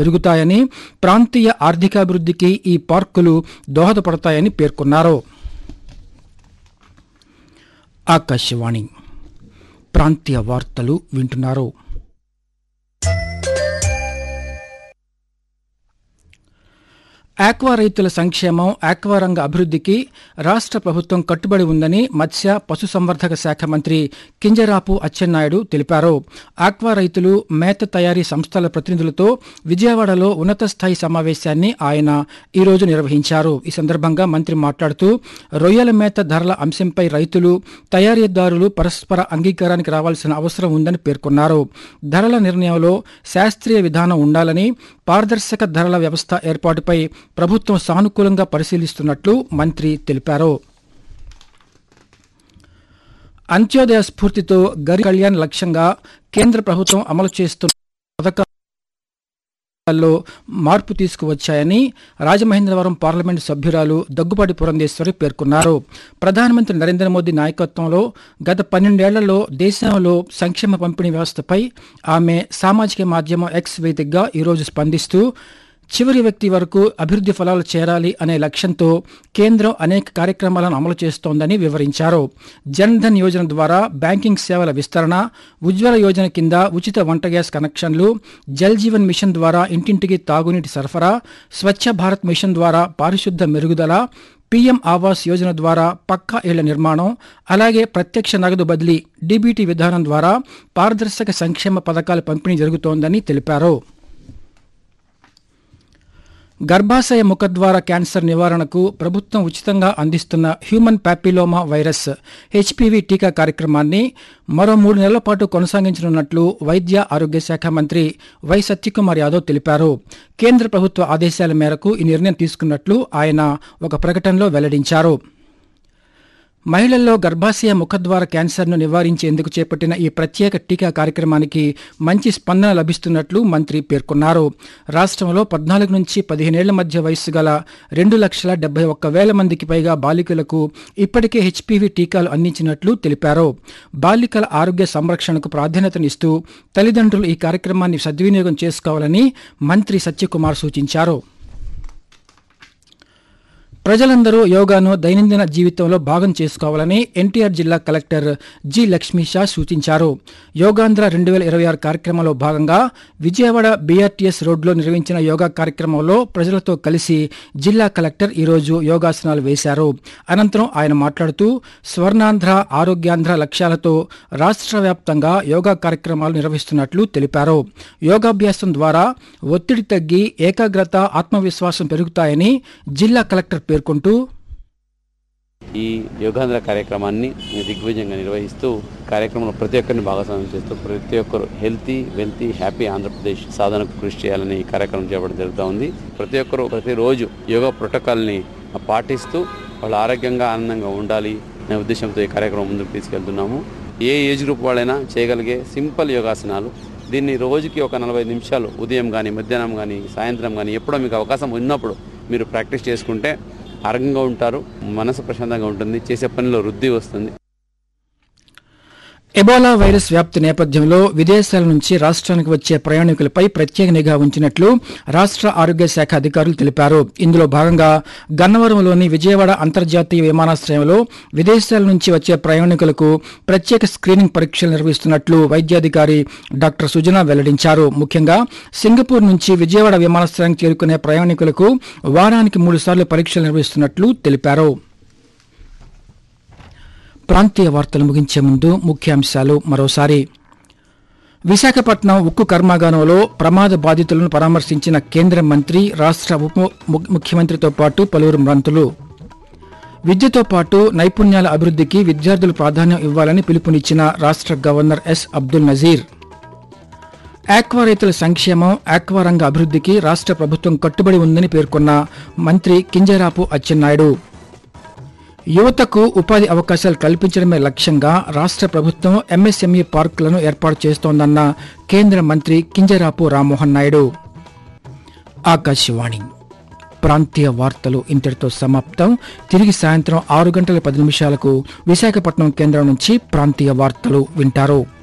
పెరుగుతాయని ప్రాంతీయ ఆర్థికాభివృద్ధికి ఈ పార్కులు దోహదపడతాయని పేర్కొన్నారు ఆకాశవాణి ప్రాంతీయ వార్తలు వింటున్నారు ఆక్వా రైతుల సంక్షేమం ఆక్వా రంగ అభివృద్ధికి రాష్ట్ర ప్రభుత్వం కట్టుబడి ఉందని మత్స్య పశుసంవర్ధక శాఖ మంత్రి కింజరాపు అచ్చెన్నాయుడు తెలిపారు ఆక్వా రైతులు మేత తయారీ సంస్థల ప్రతినిధులతో విజయవాడలో ఉన్నత స్థాయి సమావేశాన్ని ఆయన ఈరోజు నిర్వహించారు ఈ సందర్భంగా మంత్రి మాట్లాడుతూ రొయ్యల మేత ధరల అంశంపై రైతులు తయారీదారులు పరస్పర అంగీకారానికి రావాల్సిన అవసరం ఉందని పేర్కొన్నారు ధరల నిర్ణయంలో శాస్త్రీయ విధానం ఉండాలని పారదర్శక ధరల వ్యవస్థ ఏర్పాటుపై ప్రభుత్వం సానుకూలంగా పరిశీలిస్తున్నట్లు మంత్రి తెలిపారు అంత్యోదయ స్ఫూర్తితో గరీబ్ కళ్యాణ్ లక్ష్యంగా కేంద్ర ప్రభుత్వం అమలు చేస్తున్న పథకాల్లో మార్పు తీసుకువచ్చాయని రాజమహేంద్రవరం పార్లమెంటు సభ్యురాలు దగ్గుబాటి పురంధేశ్వరి పేర్కొన్నారు ప్రధానమంత్రి నరేంద్ర మోదీ నాయకత్వంలో గత పన్నెండేళ్లలో దేశంలో సంక్షేమ పంపిణీ వ్యవస్థపై ఆమె సామాజిక మాధ్యమం ఎక్స్ వేదికగా ఈరోజు స్పందిస్తూ చివరి వ్యక్తి వరకు అభివృద్ధి ఫలాలు చేరాలి అనే లక్ష్యంతో కేంద్రం అనేక కార్యక్రమాలను అమలు చేస్తోందని వివరించారు జన్ ధన్ యోజన ద్వారా బ్యాంకింగ్ సేవల విస్తరణ ఉజ్వల యోజన కింద ఉచిత వంట గ్యాస్ కనెక్షన్లు జల్ జీవన్ మిషన్ ద్వారా ఇంటింటికి తాగునీటి సరఫరా స్వచ్ఛ భారత్ మిషన్ ద్వారా పారిశుద్ధ మెరుగుదల పీఎం ఆవాస్ యోజన ద్వారా పక్కా ఇళ్ల నిర్మాణం అలాగే ప్రత్యక్ష నగదు బదిలీ డీబీటీ విధానం ద్వారా పారదర్శక సంక్షేమ పథకాల పంపిణీ జరుగుతోందని తెలిపారు గర్భాశయ ముఖద్వార క్యాన్సర్ నివారణకు ప్రభుత్వం ఉచితంగా అందిస్తున్న హ్యూమన్ ప్యాపిలోమా వైరస్ హెచ్పివి టీకా కార్యక్రమాన్ని మరో మూడు నెలల పాటు కొనసాగించనున్నట్లు వైద్య ఆరోగ్య శాఖ మంత్రి వై సత్యకుమార్ యాదవ్ తెలిపారు కేంద్ర ప్రభుత్వ ఆదేశాల మేరకు ఈ నిర్ణయం తీసుకున్నట్లు ఆయన ఒక ప్రకటనలో వెల్లడించారు మహిళల్లో గర్భాశయ ముఖద్వార క్యాన్సర్ను నివారించేందుకు చేపట్టిన ఈ ప్రత్యేక టీకా కార్యక్రమానికి మంచి స్పందన లభిస్తున్నట్లు మంత్రి పేర్కొన్నారు రాష్ట్రంలో పద్నాలుగు నుంచి పదిహేనేళ్ల మధ్య వయస్సు గల రెండు లక్షల డెబ్బై ఒక్క వేల మందికి పైగా బాలికలకు ఇప్పటికే హెచ్పివి టీకాలు అందించినట్లు తెలిపారు బాలికల ఆరోగ్య సంరక్షణకు ప్రాధాన్యతనిస్తూ తల్లిదండ్రులు ఈ కార్యక్రమాన్ని సద్వినియోగం చేసుకోవాలని మంత్రి సత్యకుమార్ సూచించారు ప్రజలందరూ యోగాను దైనందిన జీవితంలో భాగం చేసుకోవాలని ఎన్టీఆర్ జిల్లా కలెక్టర్ జి లక్ష్మీ షా సూచించారు యోగాంధ్ర రెండు వేల ఇరవై ఆరు కార్యక్రమంలో భాగంగా విజయవాడ బీఆర్టీఎస్ రోడ్లో నిర్వహించిన యోగా కార్యక్రమంలో ప్రజలతో కలిసి జిల్లా కలెక్టర్ ఈరోజు యోగాసనాలు వేశారు అనంతరం ఆయన మాట్లాడుతూ స్వర్ణాంధ్ర ఆరోగ్యాంధ్ర లక్ష్యాలతో రాష్ట్ర వ్యాప్తంగా యోగా కార్యక్రమాలు నిర్వహిస్తున్నట్లు తెలిపారు యోగాభ్యాసం ద్వారా ఒత్తిడి తగ్గి ఏకాగ్రత ఆత్మవిశ్వాసం పెరుగుతాయని జిల్లా కలెక్టర్ పేర్కొంటూ ఈ యోగాంధ్ర కార్యక్రమాన్ని దిగ్విజయంగా నిర్వహిస్తూ కార్యక్రమంలో ప్రతి ఒక్కరిని భాగస్వామ్యం చేస్తూ ప్రతి ఒక్కరు హెల్తీ వెల్తీ హ్యాపీ ఆంధ్రప్రదేశ్ సాధనకు కృషి చేయాలని ఈ కార్యక్రమం చేపట్టడం జరుగుతూ ఉంది ప్రతి ఒక్కరు ప్రతిరోజు యోగా ప్రోటోకాల్ని పాటిస్తూ వాళ్ళు ఆరోగ్యంగా ఆనందంగా ఉండాలి అనే ఉద్దేశంతో ఈ కార్యక్రమం ముందుకు తీసుకెళ్తున్నాము ఏ ఏజ్ గ్రూప్ వాళ్ళైనా చేయగలిగే సింపుల్ యోగాసనాలు దీన్ని రోజుకి ఒక నలభై నిమిషాలు ఉదయం కానీ మధ్యాహ్నం కానీ సాయంత్రం కానీ ఎప్పుడో మీకు అవకాశం ఉన్నప్పుడు మీరు ప్రాక్టీస్ చేసుకుంటే ఆరోగ్యంగా ఉంటారు మనసు ప్రశాంతంగా ఉంటుంది చేసే పనిలో వృద్ధి వస్తుంది ఎబోలా వైరస్ వ్యాప్తి నేపథ్యంలో విదేశాల నుంచి రాష్ట్రానికి వచ్చే ప్రయాణికులపై ప్రత్యేక నిఘా ఉంచినట్లు రాష్ట్ర ఆరోగ్య శాఖ అధికారులు తెలిపారు ఇందులో భాగంగా గన్నవరంలోని విజయవాడ అంతర్జాతీయ విమానాశ్రయంలో విదేశాల నుంచి వచ్చే ప్రయాణికులకు ప్రత్యేక స్క్రీనింగ్ పరీక్షలు నిర్వహిస్తున్నట్లు వైద్యాధికారి డాక్టర్ సుజన వెల్లడించారు ముఖ్యంగా సింగపూర్ నుంచి విజయవాడ విమానాశ్రయానికి చేరుకునే ప్రయాణికులకు వారానికి మూడు సార్లు పరీక్షలు నిర్వహిస్తున్నట్లు తెలిపారు ప్రాంతీయ వార్తలు ముగించే ముందు ముఖ్యాంశాలు మరోసారి విశాఖపట్నం ఉక్కు కర్మాగారంలో ప్రమాద బాధితులను పరామర్శించిన కేంద్ర మంత్రి రాష్ట్ర ఉప ము- ముఖ్యమంత్రితో పాటు పలువురు మంత్రులు విద్యతో పాటు నైపుణ్యాల అభివృద్ధికి విద్యార్థులు ప్రాధాన్యం ఇవ్వాలని పిలుపునిచ్చిన రాష్ట్ర governor S Abdul Nazeer aqua రైతుల సంక్షేమం ఆక్వా రంగ అభివృద్ధికి రాష్ట్ర ప్రభుత్వం కట్టుబడి ఉందని పేర్కొన్న మంత్రి కింజరాపు అచ్చెన్నాయుడు యువతకు ఉపాధి అవకాశాలు కల్పించడమే లక్ష్యంగా రాష్ట్ర ప్రభుత్వం ఎంఎస్ఎంఈ పార్కులను ఏర్పాటు చేస్తోందన్న కేంద్ర మంత్రి కింజరాపు రామ్మోహన్ నాయుడు ఆకాశవాణి ప్రాంతీయ వార్తలు ఇంతటితో సమాప్తం తిరిగి సాయంత్రం ఆరు గంటల పది నిమిషాలకు విశాఖపట్నం కేంద్రం నుంచి ప్రాంతీయ వార్తలు వింటారు